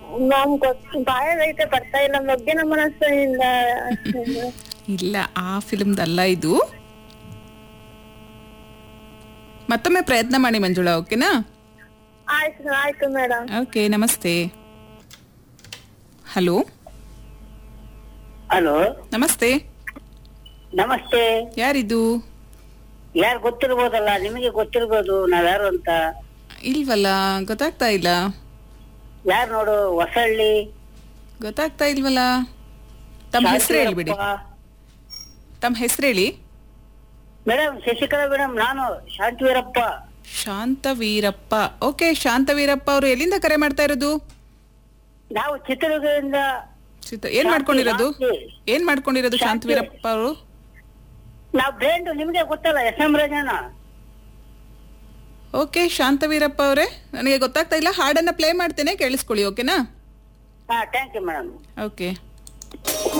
Ma'am ಗೊತ್ತು ಬಾಯದೈತೆ ಬರ್ತಾ ಇಲ್ಲ ಮಗ್ಗಿನ ಮನಸ್ಸಿನಿಂದ ಇಲ್ಲ ಆ ಫಿಲ್ಮ್ದಲ್ಲ ಇದು ಮತ್ತೊಮ್ಮೆ ಪ್ರಯತ್ನ ಮಾಡಿ ಮಂಜುಳಾ ಓಕೆನಾ ಆಯ್ತು ಆಯ್ತು ಮೇಡಮ್ ಓಕೆ ನಮಸ್ತೆ ಹಲೋ ಹಲೋ ನಮಸ್ತೆ ನಮಸ್ತೆ ಯಾರಿದು ಯಾರು ಗೊತ್ತಿರ್ಬೋದಲ್ಲ ನಿಮಗೆ ಗೊತ್ತಿರ್ಬೋದು ನಾವ್ಯಾರು ಅಂತ ಇಲ್ವಲ್ಲ ಗೊತ್ತಾಗ್ತಾ ಇಲ್ಲ ಯಾರು ನೋಡು ಹೊಸಳ್ಳಿ ಗೊತ್ತಾಗ್ತಾ ಇಲ್ವಲ್ಲ ತಮ್ಮ ಹೆಸರು ಹೇಳ್ಬಿಡಿ ತಮ್ಮ ಹೆಸರು ಹೇಳಿ ಮೇಡಮ್ ಶಶಿಕಲಾ ಮೇಡಮ್ ನಾನು ಶಾಂತಿವೀರಪ್ಪ ಶಾಂತವೀರಪ್ಪ ಓಕೆ ಶಾಂತವೀರಪ್ಪ ಅವರು ಎಲ್ಲಿಂದ ಕರೆ ಮಾಡ್ತಾ ಇರೋದು ನಾವು ಚಿತ್ರದುರ್ಗದಿಂದ ಚಿತ್ತ- ಏನ್ ಮಾಡ್ಕೊಂಡಿರೋದು ಶಾಂತಿ. ಏನ್ ಮಾಡ್ಕೊಂಡಿರೋದು ಶಾಂತಿ. ಶಾಂತವೀರಪ್ಪ ಅವರು ನಾವು ಬ್ರ್ಯಾಂಡ್ ನಿಮಗೆ ಗೊತ್ತಲ್ಲ S M Rajanna okay Shanthaveerappa ಅವರೇ ನನಗೆ ಗೊತ್ತಾಗ್ತಾ ಇಲ್ಲ ಹಾಡನ್ನ ಪ್ಲೇ ಮಾಡ್ತೇನೆ ಕೇಳಿಸ್ಕೊಳ್ಳಿ ಓಕೆನಾ ಹಾ ಥ್ಯಾಂಕ್ ಯು ಮೇಡಮ್ ಓಕೆ